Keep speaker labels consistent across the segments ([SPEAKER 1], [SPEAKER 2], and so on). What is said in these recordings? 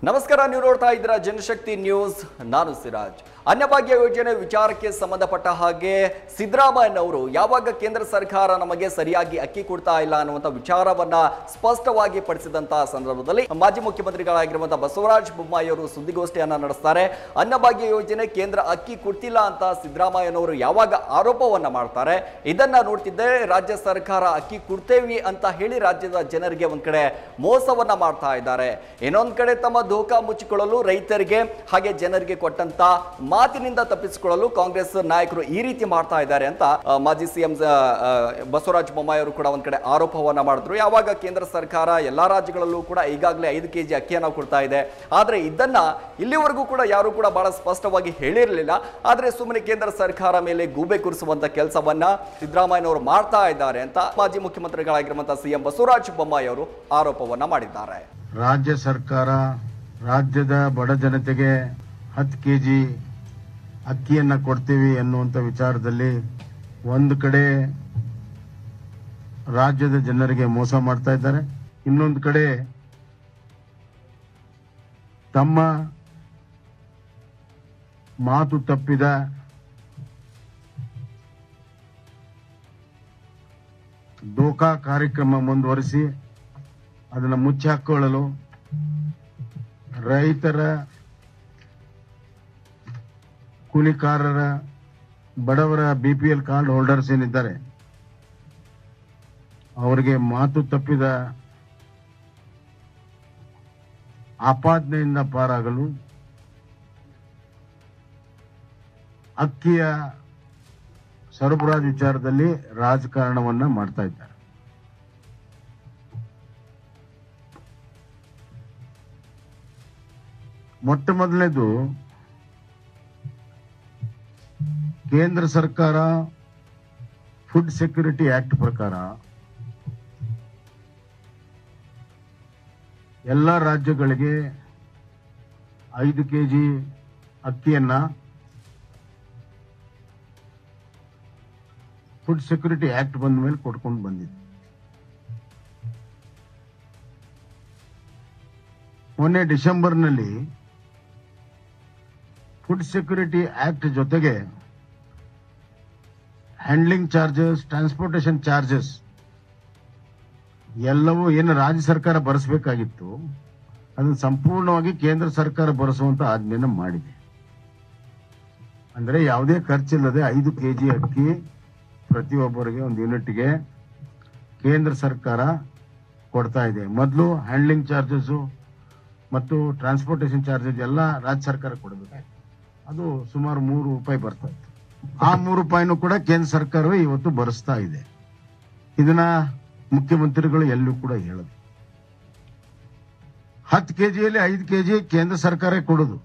[SPEAKER 1] ನಮಸ್ಕಾರ ನೀವು ನೋಡ್ತಾ ಇದ್ದೀರಾ ಜನಶಕ್ತಿ ನ್ಯೂಸ್ ನಾನು ಸಿರಾಜ್ ಅನ್ನಭಾಗ್ಯ ಯೋಜನೆ ವಿಚಾರಕ್ಕೆ ಸಂಬಂಧಪಟ್ಟ ಹಾಗೆ ಸಿದ್ದರಾಮಯ್ಯನವರು ಯಾವಾಗ ಕೇಂದ್ರ ಸರ್ಕಾರ ನಮಗೆ ಸರಿಯಾಗಿ ಅಕ್ಕಿ ಕೊಡ್ತಾ ಇಲ್ಲ ಅನ್ನುವಂಥ ವಿಚಾರವನ್ನ ಸ್ಪಷ್ಟವಾಗಿ ಪಡಿಸಿದಂತಹ ಸಂದರ್ಭದಲ್ಲಿ ಮಾಜಿ ಮುಖ್ಯಮಂತ್ರಿಗಳಾಗಿರುವಂತಹ ಬಸವರಾಜ ಬೊಮ್ಮಾಯಿ ಅವರು ಸುದ್ದಿಗೋಷ್ಠಿಯನ್ನ ನಡೆಸ್ತಾರೆ ಅನ್ನಭಾಗ್ಯ ಯೋಜನೆ ಕೇಂದ್ರ ಅಕ್ಕಿ ಕೊಡ್ತಿಲ್ಲ ಅಂತ ಸಿದ್ದರಾಮಯ್ಯನವರು ಯಾವಾಗ ಆರೋಪವನ್ನ ಮಾಡ್ತಾರೆ ಇದನ್ನ ನೋಡ್ತಿದ್ದೆ ರಾಜ್ಯ ಸರ್ಕಾರ ಅಕ್ಕಿ ಕೊಡ್ತೇವಿ ಅಂತ ಹೇಳಿ ರಾಜ್ಯದ ಜನರಿಗೆ ಒಂದ್ ಕಡೆ ಮೋಸವನ್ನ ಮಾಡ್ತಾ ಇದ್ದಾರೆ ಇನ್ನೊಂದ್ ಕಡೆ ತಮ್ಮ ಧೋಕಾ ಮುಚ್ಚಿಕೊಳ್ಳಲು ರೈತರಿಗೆ ಹಾಗೆ ಜನರಿಗೆ ಕೊಟ್ಟಂತ ಮಾತಿನಿಂದ ತಪ್ಪಿಸಿಕೊಳ್ಳಲು ಕಾಂಗ್ರೆಸ್ ನಾಯಕರು ಈ ರೀತಿ ಮಾಡ್ತಾ ಇದ್ದಾರೆ ಅಂತ ಆ, ಮಾಜಿ ಸಿಎಂ ಬಸವರಾಜ ಬೊಮ್ಮಾಯಿ ಅವರು ಕೂಡ ಒಂದ್ ಕಡೆ ಆರೋಪವನ್ನ ಮಾಡಿದ್ರು ಯಾವಾಗ ಕೇಂದ್ರ ಸರ್ಕಾರ ಎಲ್ಲಾ ರಾಜ್ಯಗಳಲ್ಲೂ ಕೂಡ ಈಗಾಗಲೇ ಐದು ಕೆಜಿ ಅಕ್ಕಿಯನ್ನ ಕೊಡ್ತಾ ಇದೆ ಆದ್ರೆ ಇದನ್ನ ಇಲ್ಲಿವರೆಗೂ ಕೂಡ ಯಾರು ಕೂಡ ಬಹಳ ಸ್ಪಷ್ಟವಾಗಿ ಹೇಳಿರಲಿಲ್ಲ ಆದ್ರೆ ಸುಮ್ಮನೆ ಕೇಂದ್ರ ಸರ್ಕಾರ ಮೇಲೆ ಗೂಬೆ ಕೂರಿಸುವಂತ ಕೆಲಸವನ್ನ ಸಿದ್ದರಾಮಯ್ಯನವರು ಮಾಡ್ತಾ ಇದ್ದಾರೆ ಅಂತ ಮಾಜಿ ಮುಖ್ಯಮಂತ್ರಿಗಳಾಗಿರುವಂತಹ ಸಿಎಂ ಬಸವರಾಜ ಬೊಮ್ಮಾಯಿ ಅವರು ಆರೋಪವನ್ನ ಮಾಡಿದ್ದಾರೆ
[SPEAKER 2] ರಾಜ್ಯ ಸರ್ಕಾರ ರಾಜ್ಯದ ಬಡ ಜನತೆಗೆ ಹತ್ತು ಕೆ ಜಿ ಅಕ್ಕಿಯನ್ನು ಕೊಡ್ತೀವಿ ಅನ್ನುವಂಥ ವಿಚಾರದಲ್ಲಿ ಒಂದು ಕಡೆ ರಾಜ್ಯದ ಜನರಿಗೆ ಮೋಸ ಮಾಡ್ತಾ ಇದ್ದಾರೆ ಇನ್ನೊಂದು ಕಡೆ ತಮ್ಮ ಮಾತು ತಪ್ಪಿದ ಡೋಕಾ ಕಾರ್ಯಕ್ರಮ ಮುಂದುವರಿಸಿ ಅದನ್ನು ಮುಚ್ಚಿ ಹಾಕೊಳ್ಳಲು ರೈತರ ಕೂಲಿಕಾರರ ಬಡವರ ಬಿಪಿಎಲ್ ಕಾರ್ಡ್ ಹೋಲ್ಡರ್ಸ್ ಏನಿದ್ದಾರೆ ಅವರಿಗೆ ಮಾತು ತಪ್ಪಿದ ಆಪಾದನೆಯಿಂದ ಪಾರಾಗಲು ಅಕ್ಕಿಯ ಸರಬರಾಜು ವಿಚಾರದಲ್ಲಿ ರಾಜಕಾರಣವನ್ನ ಮಾಡ್ತಾ ಇದ್ದಾರೆ ಮೊಟ್ಟ ಮೊದಲನೇದು ಕೇಂದ್ರ ಸರ್ಕಾರ ಫುಡ್ ಸೆಕ್ಯೂರಿಟಿ ಆಕ್ಟ್ ಪ್ರಕಾರ ಎಲ್ಲ ರಾಜ್ಯಗಳಿಗೆ ಐದು ಕೆಜಿ ಅಕ್ಕಿಯನ್ನ ಫುಡ್ ಸೆಕ್ಯೂರಿಟಿ ಆಕ್ಟ್ ಬಂದ ಮೇಲೆ ಕೊಡ್ಕೊಂಡು ಬಂದಿದೆ ಮೊನ್ನೆ ಡಿಸೆಂಬರ್ನಲ್ಲಿ ಫುಡ್ ಸೆಕ್ಯೂರಿಟಿ ಆಕ್ಟ್ ಜೊತೆಗೆ ಹ್ಯಾಂಡ್ಲಿಂಗ್ ಚಾರ್ಜಸ್ ಟ್ರಾನ್ಸ್ಪೋರ್ಟೇಷನ್ ಚಾರ್ಜಸ್ ಎಲ್ಲವೂ ಏನು ರಾಜ್ಯ ಸರ್ಕಾರ ಭರಿಸಬೇಕಾಗಿತ್ತು ಅದನ್ನು ಸಂಪೂರ್ಣವಾಗಿ ಕೇಂದ್ರ ಸರ್ಕಾರ ಭರಿಸುವಂತ ಆಜ್ಞೆನ ಮಾಡಿದೆ ಅಂದ್ರೆ ಯಾವುದೇ ಖರ್ಚಿಲ್ಲದೆ ಐದು ಕೆಜಿ ಅಕ್ಕಿ ಪ್ರತಿಯೊಬ್ಬರಿಗೆ ಒಂದು ಯೂನಿಟ್ಗೆ ಕೇಂದ್ರ ಸರ್ಕಾರ ಕೊಡ್ತಾ ಇದೆ ಮೊದಲು ಹ್ಯಾಂಡ್ಲಿಂಗ್ ಚಾರ್ಜಸ್ ಮತ್ತು ಟ್ರಾನ್ಸ್ಪೋರ್ಟೇಷನ್ ಚಾರ್ಜಸ್ ಎಲ್ಲ ರಾಜ್ಯ ಸರ್ಕಾರ ಕೊಡಬೇಕಾಗಿತ್ತು ಅದು ಸುಮಾರು ಮೂರು ರೂಪಾಯಿ ಬರ್ತಾ ಇತ್ತು ಆ ಮೂರು ರೂಪಾಯಿನೂ ಕೂಡ ಕೇಂದ್ರ ಸರ್ಕಾರವೇ ಇವತ್ತು ಭರಿಸ್ತಾ ಇದೆ ಇದನ್ನ ಮುಖ್ಯಮಂತ್ರಿಗಳು ಎಲ್ಲೂ ಕೂಡ ಹೇಳದು ಹತ್ತು ಕೆಜಿಯಲ್ಲಿ ಐದು ಕೆಜಿ ಕೇಂದ್ರ ಸರ್ಕಾರ ಕೊಡೋದು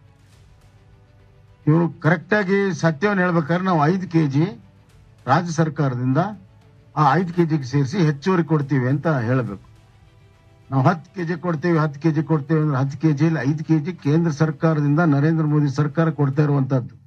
[SPEAKER 2] ಇವರು ಕರೆಕ್ಟ್ ಆಗಿ ಸತ್ಯವನ್ನು ಹೇಳ್ಬೇಕಾದ್ರೆ ನಾವು ಐದು ಕೆಜಿ ರಾಜ್ಯ ಸರ್ಕಾರದಿಂದ ಆ ಐದು ಕೆಜಿಗೆ ಸೇರಿಸಿ ಹೆಚ್ಚುವರಿ ಕೊಡ್ತೀವಿ ಅಂತ ಹೇಳಬೇಕು ನಾವು ಹತ್ತು ಕೆಜಿ ಕೊಡ್ತೀವಿ ಹತ್ತು ಕೆಜಿ ಕೊಡ್ತೀವಿ ಅಂದ್ರೆ ಹತ್ತು ಕೆಜಿಯಲ್ಲಿ ಐದು ಕೆಜಿ ಕೇಂದ್ರ ಸರ್ಕಾರದಿಂದ ನರೇಂದ್ರ ಮೋದಿ ಸರ್ಕಾರ ಕೊಡ್ತಾ ಇರುವಂತದ್ದು